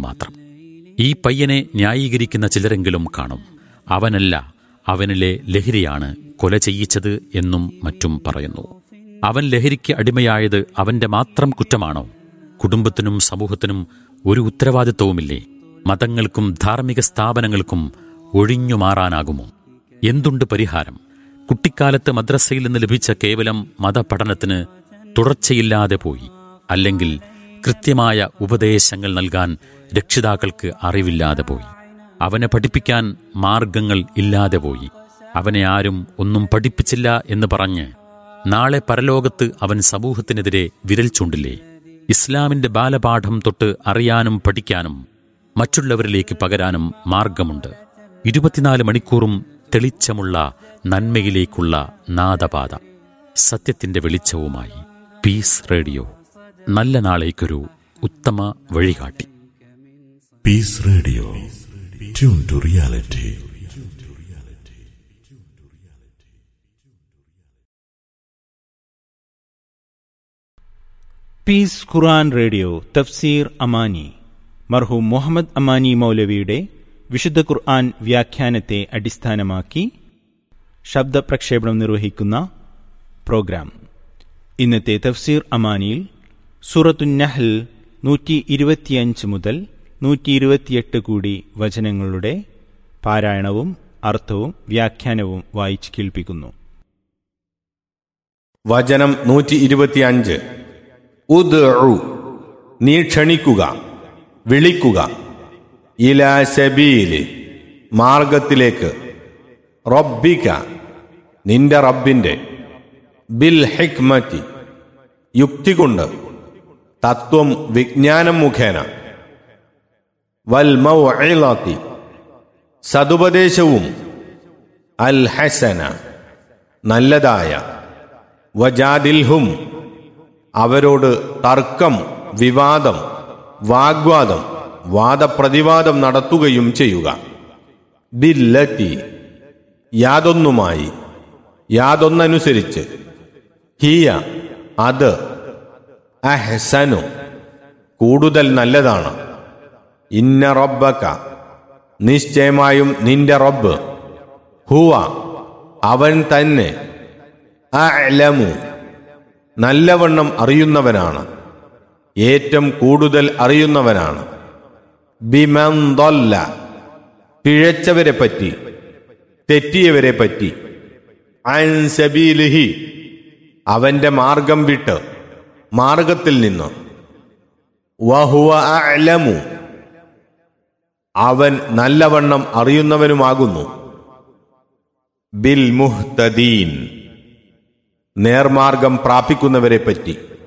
മാത്രം ഈ പയ്യനെ ന്യായീകരിക്കുന്ന ചിലരെങ്കിലും കാണും അവനല്ല അവനിലെ ലഹരിയാണ് കൊല ചെയ്യിച്ചത് എന്നും മറ്റും പറയുന്നു അവൻ ലഹരിക്ക് അടിമയായത് അവന്റെ മാത്രം കുറ്റമാണോ കുടുംബത്തിനും സമൂഹത്തിനും ഒരു ഉത്തരവാദിത്വവുമില്ലേ മതങ്ങൾക്കും ധാർമ്മിക സ്ഥാപനങ്ങൾക്കും ഒഴിഞ്ഞു മാറാനാകുമോ എന്തുണ്ട് പരിഹാരം കുട്ടിക്കാലത്ത് മദ്രസയിൽ നിന്ന് ലഭിച്ച കേവലം മതപഠനത്തിന് തുടർച്ചയില്ലാതെ പോയി അല്ലെങ്കിൽ കൃത്യമായ ഉപദേശങ്ങൾ നൽകാൻ രക്ഷിതാക്കൾക്ക് അറിവില്ലാതെ പോയി അവനെ പഠിപ്പിക്കാൻ മാർഗങ്ങൾ ഇല്ലാതെ പോയി അവനെ ആരും ഒന്നും പഠിപ്പിച്ചില്ല എന്ന് പറഞ്ഞ് നാളെ പരലോകത്ത് അവൻ സമൂഹത്തിനെതിരെ വിരൽ ചൂണ്ടില്ലേ ഇസ്ലാമിന്റെ ബാലപാഠം തൊട്ട് അറിയാനും പഠിക്കാനും മറ്റുള്ളവരിലേക്ക് പകരാനും മാർഗമുണ്ട് ഇരുപത്തിനാല് മണിക്കൂറും തെളിച്ചമുള്ള നന്മയിലേക്കുള്ള നാദപാത സത്യത്തിന്റെ വെളിച്ചവുമായി പീസ് റേഡിയോ നല്ല നാളേക്കൊരു ഉത്തമ വഴികാട്ടി Peace Radio. Tune to reality. Peace Quran radio Tafseer Amani മർഹൂം മുഹമ്മദ് അമാനി മൗലവിയുടെ വിശുദ്ധ ഖുർആൻ വ്യാഖ്യാനത്തെ അടിസ്ഥാനമാക്കി ശബ്ദപ്രക്ഷേപണം നിർവഹിക്കുന്ന പ്രോഗ്രാം ഇന്നത്തെ തഫ്സീർ അമാനിയിൽ സൂറത്തുന്നഹൽ നൂറ്റി ഇരുപത്തിയഞ്ച് മുതൽ നൂറ്റി ഇരുപത്തിയെട്ട് കൂടി വചനങ്ങളുടെ പാരായണവും അർത്ഥവും വ്യാഖ്യാനവും വായിച്ച് കേൾപ്പിക്കുന്നു വചനം നൂറ്റി ഇരുപത്തിയഞ്ച് ഉദ് നീ ക്ഷണിക്കുക വിളിക്കുക ഇലാ സബീല് മാർഗത്തിലേക്ക് റബ്ബിക നിന്റെ റബ്ബിന്റെ ബിൽ ഹിക്മറ്റി യുക്തി കൊണ്ട് തത്വം വിജ്ഞാനം മുഖേന വൽ മൗഇളത്തി സതുപദേശവും അൽ ഹസന നല്ലതായ വജാദിൽഹും അവരോട് തർക്കം വിവാദം വാഗ്വാദം വാദപ്രതിവാദം നടത്തുകയും ചെയ്യുക ബില്ലത്തി യാതൊന്നുമായി യാതൊന്നനുസരിച്ച് ഹിയ അത് അഹ്സനു കൂടുതൽ നല്ലതാണ് ഇന്ന റബ്ബക്ക നിശ്ചയമായും നിന്റെ റബ്ബ് ഹുവ അവൻ തന്നെ അലമു നല്ലവണ്ണം അറിയുന്നവനാണ് ഏറ്റവും കൂടുതൽ അറിയുന്നവനാണ് ബിമന്തൊല്ല പിഴച്ചവരെ പറ്റി തെറ്റിയവരെ പറ്റി അൻസബീലിഹി അവന്റെ മാർഗം വിട്ട് മാർഗത്തിൽ നിന്ന് വഹുവ അലമു അവൻ നല്ലവണ്ണം അറിയുന്നവനുമാകുന്നു ബിൽ മുഹ്തദീൻ നേർമാർഗം പ്രാപിക്കുന്നവരെ പറ്റി